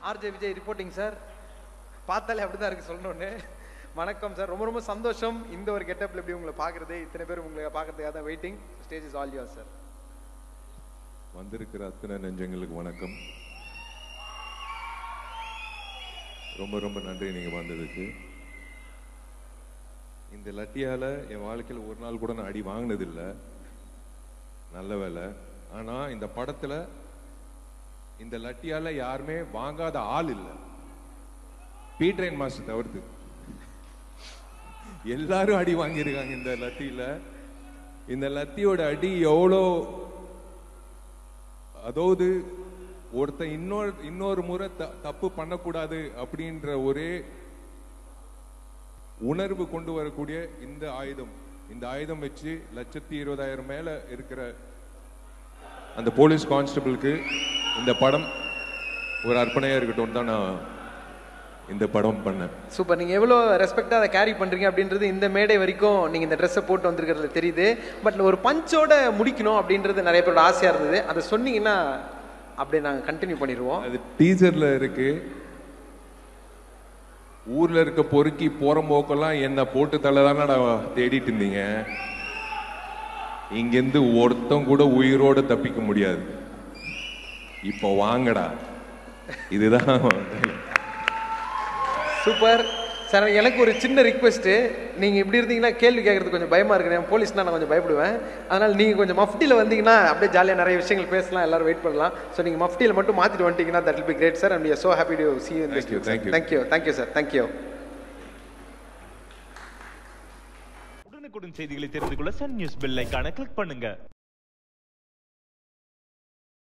RJ Vijay reporting sir பார்த்தாலே அப்படிதான் இருக்கு சொல்லணும்னு வணக்கம் சார் ரொம்ப ரொம்ப சந்தோஷம் இந்த ஒரு கெட்டப்ல எப்படி உங்களை பார்க்கறது இத்தனை பேர் உங்களை பார்க்கறதுக்காக தான் waiting stage is all yours sir வந்திருக்கிற அத்தனை நெஞ்சங்களுக்கு வணக்கம் ரொம்ப ரொம்ப நன்றி நீங்க வந்ததுக்கு இந்த லட்டியால என் வாழ்க்கையில் ஒரு நாள் கூட நான் அடி வாங்கினதில்லை நல்ல வேலை ஆனா இந்த படத்துல இந்த லட்டியால யாருமே வாங்காத ஆள் இல்லை பீட்ரைன் மாஸ்டர் தவிர்த்து எல்லாரும் அடி வாங்கியிருக்காங்க இந்த லத்தியில இந்த லத்தியோட அடி எவ்வளோ அதாவது ஒருத்தன் இன்னொரு இன்னொரு முறை த- தப்பு பண்ணக்கூடாது அப்படின்ற ஒரே உணர்வு கொண்டு வரக்கூடிய இந்த ஆயுதம் இந்த ஆயுதம் வச்சு லட்சத்தி இருபதாயிரம் மேல இருக்கிற அந்த போலீஸ் கான்ஸ்டபிளுக்கு இந்த படம் ஒரு அர்ப்பணையா இருக்கட்டும் தான் நான் இந்த படம் பண்ணேன் சூப்பர் நீங்க எவ்வளோ ரெஸ்பெக்டாக அதை கேரி பண்றீங்க அப்படின்றது இந்த மேடை வரைக்கும் நீங்க இந்த ட்ரெஸ்ஸை போட்டு வந்திருக்கிறது தெரியுது பட் ஒரு பஞ்சோட முடிக்கணும் அப்படின்றது நிறைய பேரோட ஆசையா இருந்தது அதை சொன்னீங்கன்னா அப்படியே நாங்கள் கண்டினியூ பண்ணிடுவோம் அது டீசர்ல இருக்கு ஊர்ல இருக்க பொறுக்கி போற போக்கெல்லாம் என்ன போட்டு தள்ளதானடா தேடிட்டு இருந்தீங்க இங்கிருந்து ஒருத்தன் கூட உயிரோட தப்பிக்க முடியாது இப்போ வாங்கடா இதுதான் சூப்பர் சார் எனக்கு ஒரு சின்ன ரிக்வெஸ்ட்டு நீங்கள் இப்படி இருந்தீங்கன்னா கேள்வி கேட்கறதுக்கு கொஞ்சம் பயமாக இருக்கு நான் போலீஸ்னா நான் கொஞ்சம் பயப்படுவேன் அதனால் நீங்கள் கொஞ்சம் மஃப்டியில் வந்தீங்கன்னா அப்படியே ஜாலியாக நிறைய விஷயங்கள் பேசலாம் எல்லாரும் வெயிட் பண்ணலாம் ஸோ நீங்கள் மஃப்டியில் மட்டும் மாற்றிட்டு வந்துட்டீங்கன்னா that will be great sir and so happy to see you in this Thank you, thank you. Thank you thank you sir thank you உடனுக்குடன் செய்திகளை தெரிந்து கொள்ள சன் நியூஸ் பெல் ஐகானை கிளிக் பண்ணுங்க